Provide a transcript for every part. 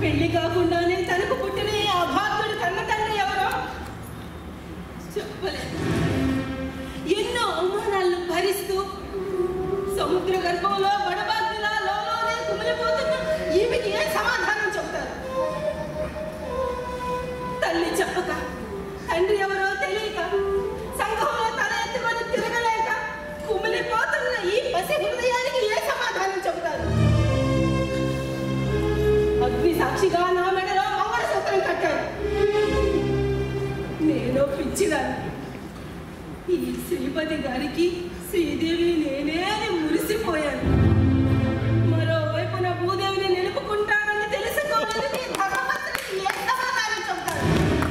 పెళ్లి కాకుండానే తనకు పుట్టిన ఈ అభాగ్యుడు కన్న తండ్రి ఎవరో చెప్పలేదు ఎన్నో అవమానాలను భరిస్తూ సముద్ర గర్భంలో బడబాగ్నిలా లోలోనే కుమిలిపోతున్న ఈమెకి ఏ సమాధానం చెప్తారు తల్లి చెప్పక తండ్రి ఎవరో తెలియక సంఘంలో తల ఎత్తుకొని తిరగలేక కుమిలిపోతున్న ఈ పసి హృదయానికి ఏ సమాధానం చెబుతారు అగ్ని సాక్షిగా నా మెడలో మంగళసూత్రం కట్టారు నేను పిచ్చిదాన్ని ఈ శ్రీపతి గారికి శ్రీదేవి నేనే అని మురిసిపోయాను మరోవైపున భూదేవిని నిలుపుకుంటానని తెలుసుకోవాలని ధర్మపత్రికి ఏ సమాధానం చెప్తాడు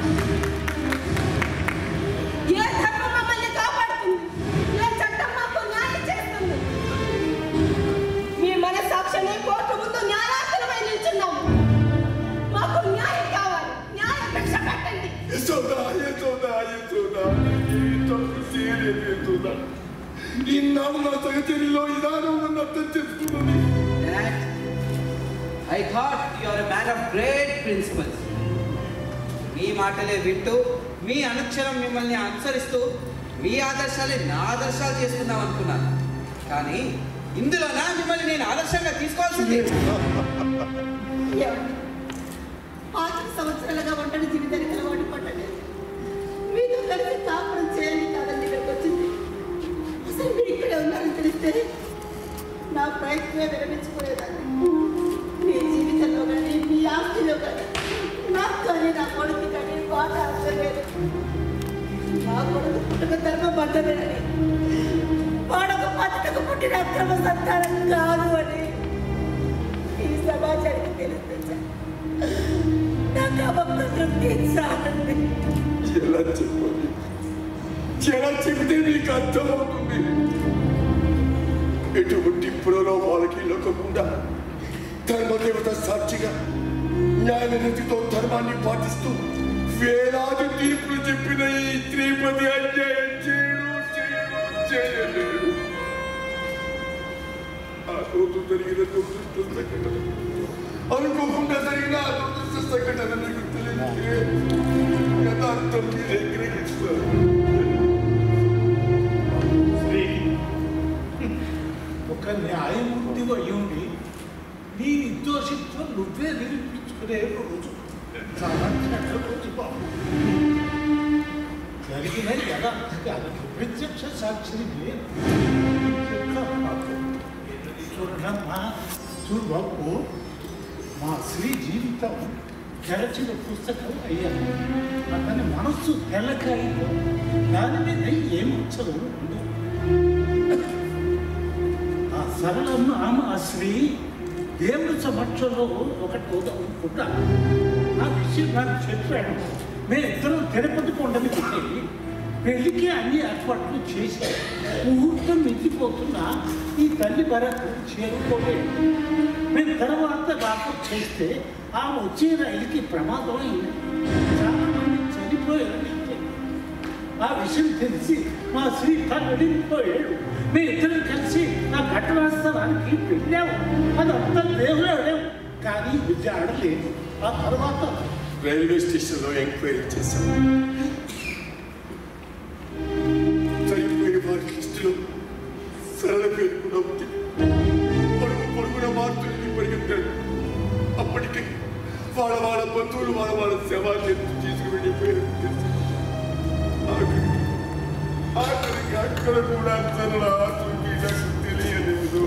ఏ ధర్మం మమ్మల్ని కాపాడుతుంది ఏ చట్టం మాకు న్యాయం చేస్తుంది మీ మనస్సాక్షిని కోర్టు ముందు న్యాయార్థులమై నిల్చున్నాము మాకు న్యాయం కావాలి న్యాయం భిక్ష పెట్టండి యశోదా యశోదా యశోదా ఈ తప్పు చేయలేదు యశోదా ఇన్నాళ్ళు నా సహచర్యలో ఇదానం నన్ను అర్థం చేసుకున్నది Dad, I thought you are a man of great principles. మీ మాటలే వింటూ మీ అనుక్షణం మిమ్మల్ని అనుసరిస్తూ మీ ఆదర్శాలే నా ఆదర్శాలు చేసుకుందాం అనుకున్నాను కానీ ఇందులోనా మిమ్మల్ని నేను ఆదర్శంగా తీసుకోవాల్సింది ఏమండి? పాతిక సంవత్సరాలుగా ఒంటరి జీవితానికి అలవాటు పడ్డలేదు మీతో కలిసి కాపురం చేయాలి కాదండి ఇక్కడికి వచ్చింది అసలు మీరు ఇక్కడే ఉన్నారని తెలిస్తే నా ప్రయత్నమే విరమించుకునేదాన్ని మీ జీవితంలో కానీ మీ ఆస్తిలో కానీ నాకు కానీ నా కొడుకు కానీ బాధ అవసరం లేదు నా కొడుకు పుట్టుక ధర్మబద్ధమేనని వాడొక పద్ధతికి పుట్టిన అక్రమ సంతానం కాదు అని ఈ సమాజానికి తెలిస్తే నాకు అబద్ధం తీర్చాలండి ఎలా చెప్పాలి ఎలా చెబితే మీకు అర్థమవుతుంది ఎటువంటి ప్రలోభాలకి లొక్కకుండా ధర్మదేవత సాక్షిగా న్యాయనిధితో ధర్మాన్ని పాటిస్తూ వేలాది తీర్పులు చెప్పిన ఈ శ్రీపతి అన్యాయం చేయడు చేయడు చేయలేడు ఆ రోజు జరిగిన దురదృష్ట సంఘటన అనుకోకుండా జరిగిన ఆ దురదృష్ట సంఘటన నీకు తెలియదు యథార్థం మీరే గ్రహిస్తారు శ్రీ ఒక న్యాయమూర్తి అయ్యుండి నీ నిర్దోషిత్వం నువ్వే నిరూపించుకునే రోజు చాలా చెడ్డ రోజు బాబు జరిగిన యథార్థానికి ప్రత్యక్ష సాక్షిని నేను చెప్తాను బాబు. చూడమ్మా చూడు బాబు మా శ్రీ జీవితం తెరచిన పుస్తకం అయ్యాను అతని మనస్సు తెల్లకాయలో దాని మీద ఏముచ్చలు ఉండవు ఆ సరళమ్మ ఆమె ఆ స్త్రీ దేవుడి సమక్షంలో ఒకటి అనుకుంటా ఆ విషయం నాకు చెప్పాడు మేమిద్దరం తిరుపతి కొండని వెళ్ళి పెళ్లికి అన్ని ఏర్పాట్లు చేసి ముహూర్తం మించిపోతున్నా ఈ తల్లి భరకు చేరుకోలేదు మేము తర్వాత రాకపోతే చేస్తే ఆమె వచ్చే రైలుకి ప్రమాదం అయింది చాలా మంది చనిపోయారని చెప్పారు. ఆ విషయం తెలిసి మా శ్రీ వెళ్ళిపోయాడు మీ ఇద్దరం కలిసి ఆ ఘటనాస్థలానికి వెళ్ళాము అదంతా దేవుడు కానీ విద్య ఆడలేదు ఆ తర్వాత రైల్వే స్టేషన్లో ఎంక్వైరీ చేశాం చనిపోయిన వారి లిస్టులో సరళ పేరు కూడా ఉంది పొడుగు పొడుగున మార్పులని పరిగెత్తాడు అప్పటికే వాళ్ళ వాళ్ళ బంధువులు వాళ్ళ వాళ్ళ శవాన్ని తీసుకువెళ్ళిపోయారు ఆఖరికి ఆఖరికి అక్కడ కూడా సరళ ఆచూకీ నాకు తెలియలేదు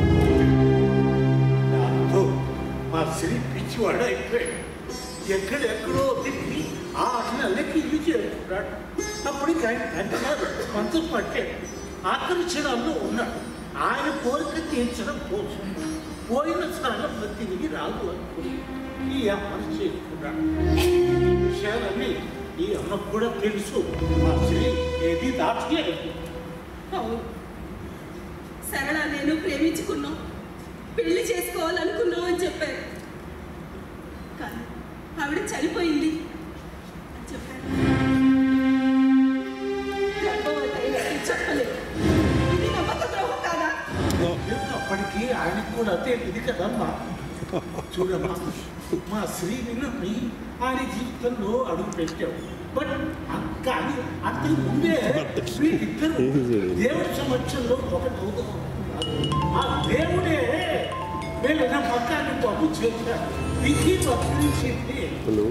దాంతో మా శ్రీ పిచ్చివాడు అయిపోయాడు ఎక్కడెక్కడో తిరిగి ఆ నెలకి ఇల్లు చేరుకున్నాడు అప్పటికి ఆయన తండ్రి గారు మంచం పట్టాడు ఆకర్షణలో ఉన్నాడు ఆయన కోరిక తీర్చడం కోసం పోయిన స్థలం తిరిగి రాదు అనుకుని ఈ అమ్మను చేసుకున్నాడు ఈ విషయాలన్నీ ఈ అమ్మకు కూడా తెలుసు మా శ్రీ ఏది దాచలేదు అవును సరళ నేను ప్రేమించుకున్నాం పెళ్లి చేసుకోవాలనుకున్నాం అని చెప్పారు కానీ ఆవిడ చనిపోయింది అని చెప్పారు గర్భవతి అయినట్టు చెప్పలేదు ఇది నమ్మక ద్రోహం కాదా అప్పటికి ఆయనకు కూడా తెలియదు కదమ్మా చూడమ్మా మా శ్రీని ఆయన జీవితంలో అడుగు పెట్టావు బట్ అ- కానీ అంతకు ముందే వీళ్ళిద్దరు దేవుడి సమక్షంలో ఒకటి అవుదాం ఆ దేవుడే వీళ్ళ పక్కాన్ని బాబు చేశారు విధి వక్రించింది హలో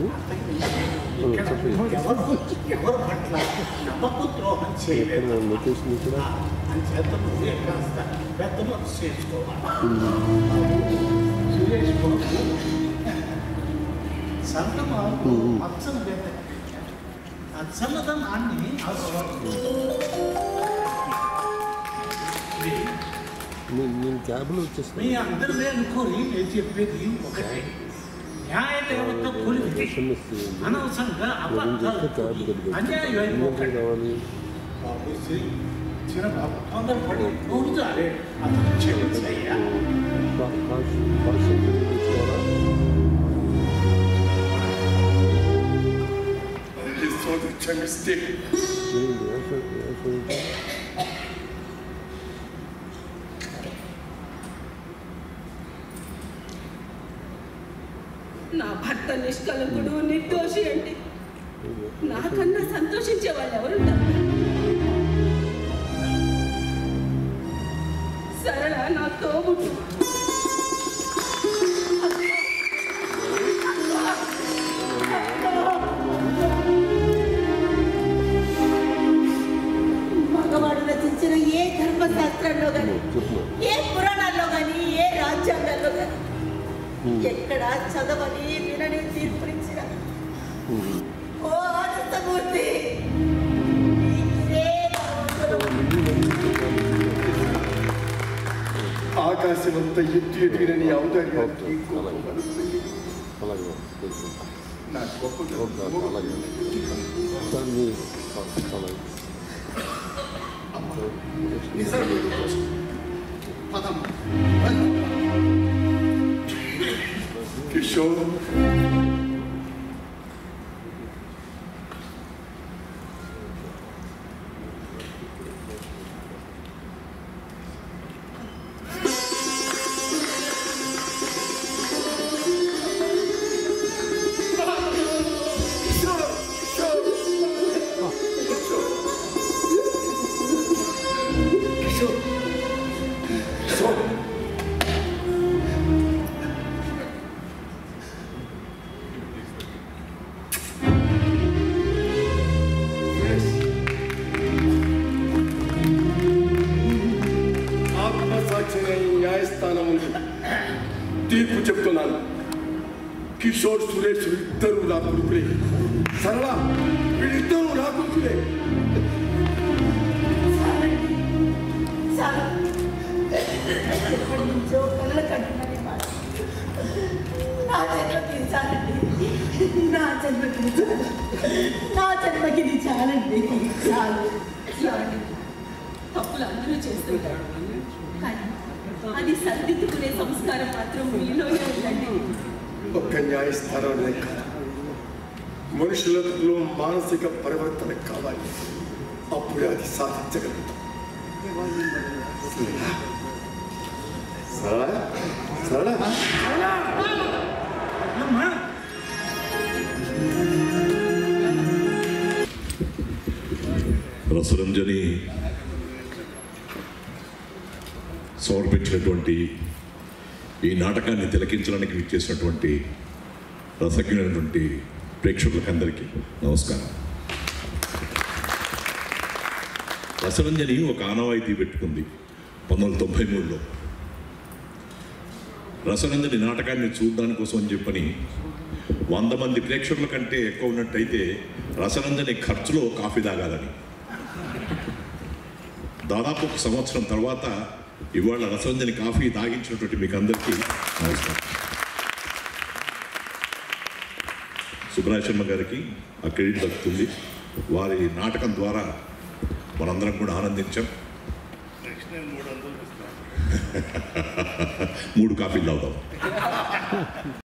ఎవరు ఎవరు పట్ల నమ్మకం ద్రోహం చేయలేదు లొకేషన్ ఇక్కడ అని చేత నువ్వే కాస్త పెద్ద మనసు చేసుకోవాలి సురేష్ బాబు సంతమాలు అచ్చన వేద ఆ చల్లదనాన్ని నేను నేను క్యాబ్లో మీ వచ్చేస్తాను అందరినీ అనుకోని నేను చెప్పేది ఒకటే న్యాయ దేవత కొలివి ఎస్ఎంఎస్ అనవసరంగా లొకేషన్ చేస్తే క్యాబ్ అబద్ధాలు దగ్గర అన్యాయం ఏం అయిపోకండి కావాలి బాబు శ్రీ చిన్నబాబు తొందరపడి నూరు జారే అతను క్షమించయ్యా భాష తీసుకోవాలా I saw the mistake. ఏంటి యాస యాస ఏంటి? నా భర్త నిష్కలంకుడు నిర్దోషి అంటే నాకన్నా సంతోషించే వాళ్ళు ఎవరుంటారు సరళ నా తోబుట్టు మగవాడు రచించిన ఏ ధర్మశాస్త్రంలో కానీ చెప్పు ఏ పురాణాల్లో కానీ ఏ రాజ్యాంగాల్లో కానీ ఎక్కడ చదవని వినని తీర్పునిచ్చిన ఓ ఆనందమూర్తి నీకే వందనం. ఆకాశమంత ఎత్తు ఎదిగిన నీ ఔదార్యానికి కోపం వస్తుంది. అలాగే తెలుసు నా గొప్పతనం ఓకే అలాగే దాన్ని అలాగే నిజమే పదం కిషోర్ కిషోర్ కిషోర్ కిషోర్ కిషోర్ కిషోర్ ఆత్మసాక్షిగా ఈ న్యాయస్థానం ఉంది తీర్పు చెప్తున్నాను కిషోర్ సురేష్ ఇద్దరు నా కొడుకులే సరళ వీళ్ళిద్దరూ నా కొడుకులే చాలు. ఎప్పటి నుంచో కళ్ళ కట్టునని మాట. నా జన్మకి ఇది చాలండి నా జన్మకి ఇది చాలు నా జన్మకి ఇది చాలండి చాలు చాలండి తప్పులు అందరూ చేస్తుంటారు కానీ అది సరిదిద్దుకునే సంస్కారం మాత్రం మీలోనే ఉందండి ఒక్క న్యాయస్థానాలే కాదు మనుషులలో మానసిక పరివర్తన కావాలి అప్పుడే అది సాధించగలుగుతాం సరళ సరళ అమ్మా రసరంజని సమర్పించినటువంటి ఈ నాటకాన్ని తిలకించడానికి విచ్చేసినటువంటి రసజ్ఞులైనటువంటి ప్రేక్షకులకందరికీ నమస్కారం రసరంజని ఒక ఆనవాయితీ పెట్టుకుంది పంతొమ్మిది వందల తొంభై మూడులో రసరంజని నాటకాన్ని చూడడానికి కోసం అని చెప్పని వంద మంది ప్రేక్షకుల కంటే ఎక్కువ ఉన్నట్టయితే రసరంజని ఖర్చులో కాఫీ తాగాలని దాదాపు ఒక సంవత్సరం తర్వాత ఇవాళ రసరంజని కాఫీ తాగించినటువంటి మీకు అందరికీ నమస్కారం సుబ్రాయ శర్మ గారికి ఆ క్రెడిట్ దక్కుతుంది వారి నాటకం ద్వారా మనందరం కూడా ఆనందించాం మూడు కాఫీలు తాగుతాం